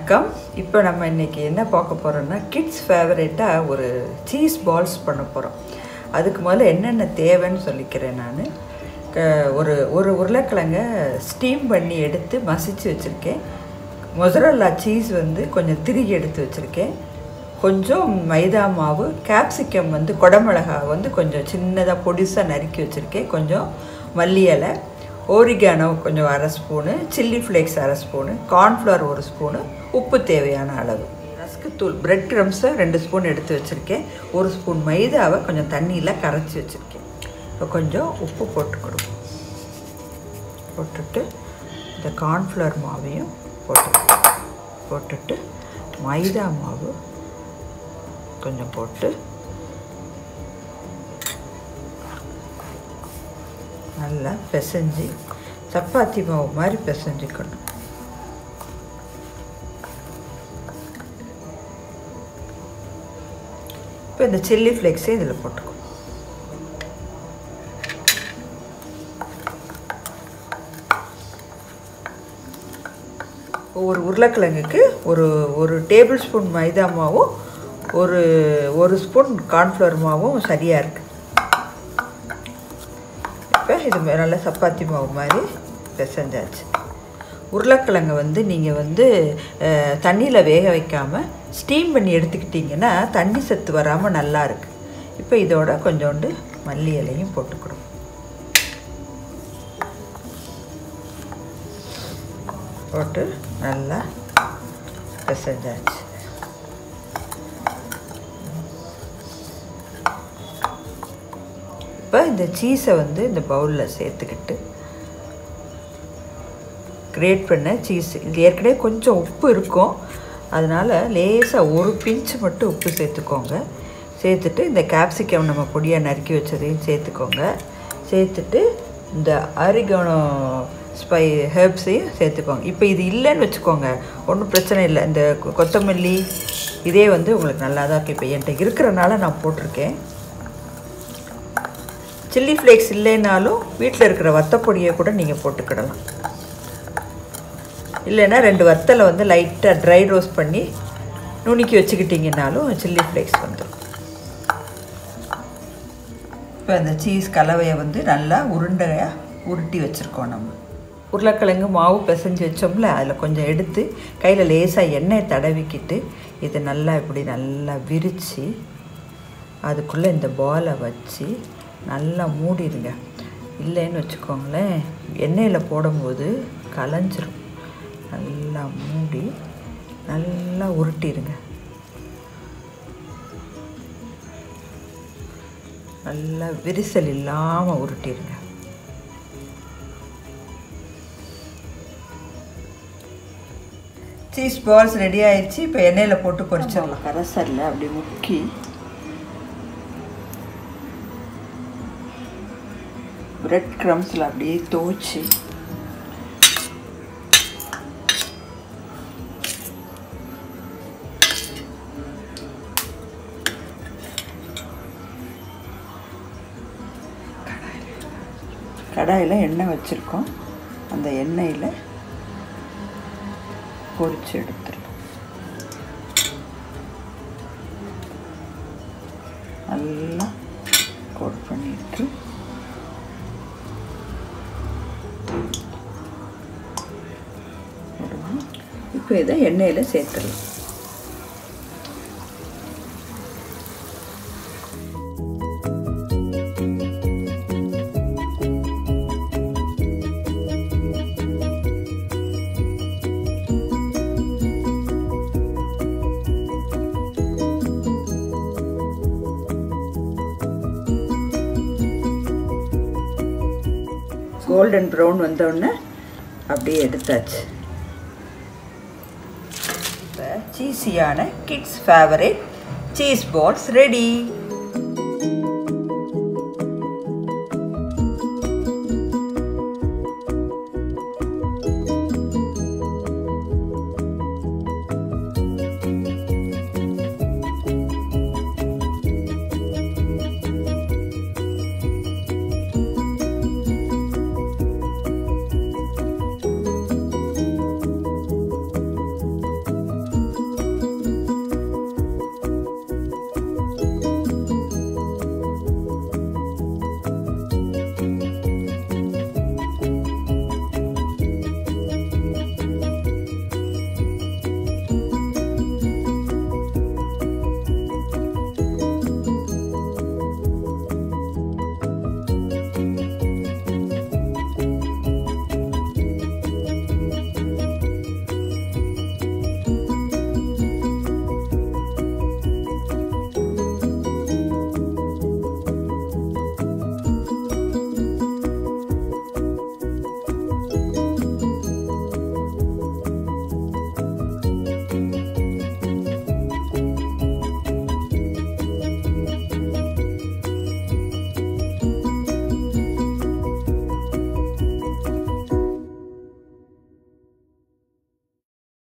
வணக்கம் இப்போ நம்ம இன்னைக்கு என்ன பார்க்க போகிறோம்னா கிட்ஸ் ஃபேவரேட்டாக ஒரு சீஸ் பால்ஸ் பண்ண போகிறோம் அதுக்கு முதல்ல என்னென்ன தேவைன்னு சொல்லிக்கிறேன் நான் ஒரு ஒரு உருளைக்கிழங்க ஸ்டீம் பண்ணி எடுத்து மசிச்சு வச்சுருக்கேன் மொசரல்லா சீஸ் வந்து கொஞ்சம் திருகி எடுத்து வச்சுருக்கேன் கொஞ்சம் மைதா மாவு கேப்சிகம் வந்து குடமிளகா வந்து கொஞ்சம் சின்னதாக பொடிசாக நறுக்கி வச்சுருக்கேன் கொஞ்சம் மல்லி இலை ஓரிகானோ கொஞ்சம் அரை ஸ்பூனு சில்லி ஃப்ளேக்ஸ் அரை ஸ்பூனு கார்ன்ஃப்ளவர் ஒரு ஸ்பூனு உப்பு தேவையான அளவு ரஸ்க்கு தூள் பிரெட் க்ரம்ஸை ரெண்டு ஸ்பூன் எடுத்து வச்சுருக்கேன் ஒரு ஸ்பூன் மைதாவை கொஞ்சம் தண்ணியில் கரைச்சி வச்சுருக்கேன் இப்போ கொஞ்சம் உப்பு போட்டு கொடுப்போம் போட்டுட்டு இந்த கார்ன்ஃப்ளவர் மாவையும் போட்டு போட்டுட்டு மைதா மாவு கொஞ்சம் போட்டு நல்லா பிசைஞ்சு சப்பாத்தி மாவு மாதிரி பிசைஞ்சுக்கணும் இப்போ இந்த சில்லி ஃப்ளேக்ஸே இதில் போட்டுக்கணும் ஒரு உருளைக்கிழங்குக்கு ஒரு ஒரு டேபிள் ஸ்பூன் மைதா மாவும் ஒரு ஒரு ஸ்பூன் கார்ன்ஃப்ளவர் மாவும் சரியாக இருக்குது இப்போ இது நல்லா சப்பாத்தி மாவு மாதிரி பிசைஞ்சாச்சு உருளைக்கிழங்கு வந்து நீங்கள் வந்து தண்ணியில் வேக வைக்காமல் ஸ்டீம் பண்ணி எடுத்துக்கிட்டிங்கன்னா தண்ணி சத்து வராமல் நல்லா இருக்குது இப்போ இதோட கொஞ்சோண்டு மல்லி இலையும் போட்டுக்கணும் போட்டு நல்லா பிசைஞ்சாச்சு இப்போ இந்த சீஸை வந்து இந்த பவுலில் சேர்த்துக்கிட்டு கிரேட் பண்ண சீஸ் இது ஏற்கனவே கொஞ்சம் உப்பு இருக்கும் அதனால் லேசாக ஒரு பிஞ்சு மட்டும் உப்பு சேர்த்துக்கோங்க சேர்த்துட்டு இந்த கேப்சிகம் நம்ம பொடியாக நறுக்கி வச்சதையும் சேர்த்துக்கோங்க சேர்த்துட்டு இந்த அரிகோனோ ஸ்பை ஹெர்ப்ஸையும் சேர்த்துக்கோங்க இப்போ இது இல்லைன்னு வச்சுக்கோங்க ஒன்றும் பிரச்சனை இல்லை இந்த கொத்தமல்லி இதே வந்து உங்களுக்கு நல்லா தான் இருக்குது இப்போ என்கிட்ட இருக்கிறனால நான் போட்டிருக்கேன் சில்லி ஃப்ளேக்ஸ் இல்லைனாலும் வீட்டில் இருக்கிற வத்தப்பொடியை கூட நீங்கள் போட்டுக்கிடலாம் இல்லைன்னா ரெண்டு வத்தலை வந்து லைட்டாக ட்ரை ரோஸ்ட் பண்ணி நுணுக்கி வச்சுக்கிட்டிங்கனாலும் சில்லி ஃப்ளேக்ஸ் வந்துடும் இப்போ அந்த சீஸ் கலவையை வந்து நல்லா உருண்டையாக உருட்டி வச்சுருக்கோம் நம்ம உருளைக்கிழங்கு மாவு பிசைஞ்சு வச்சோம்ல அதில் கொஞ்சம் எடுத்து கையில் லேசாக எண்ணெய் தடவிக்கிட்டு இது நல்லா இப்படி நல்லா விரித்து அதுக்குள்ளே இந்த பாலை வச்சு நல்லா மூடிடுங்க இல்லைன்னு வச்சுக்கோங்களேன் எண்ணெயில் போடும்போது கலைஞ்சிரும் நல்லா மூடி நல்லா உருட்டிடுங்க நல்லா விரிசல் இல்லாமல் உருட்டிடுங்க சீஸ் பால்ஸ் ரெடி ஆயிடுச்சு இப்போ எண்ணெயில் போட்டு பொரிச்சிடலாம் கரசரில் அப்படி முக்கி பிரெட் க்ரம்ஸில் அப்படியே துவச்சி கடாயில் எண்ணெய் வச்சுருக்கோம் அந்த எண்ணெயில் பொரிச்சு எடுத்துடலாம் நல்லா கோட் பண்ணிட்டு இப்போ இதை எண்ணெயில் சேர்த்துடலாம் கோல்டன் ப்ரௌன் வந்தோடனே அப்படியே எடுத்தாச்சு இப்போ சீஸியான kids favourite cheese balls ready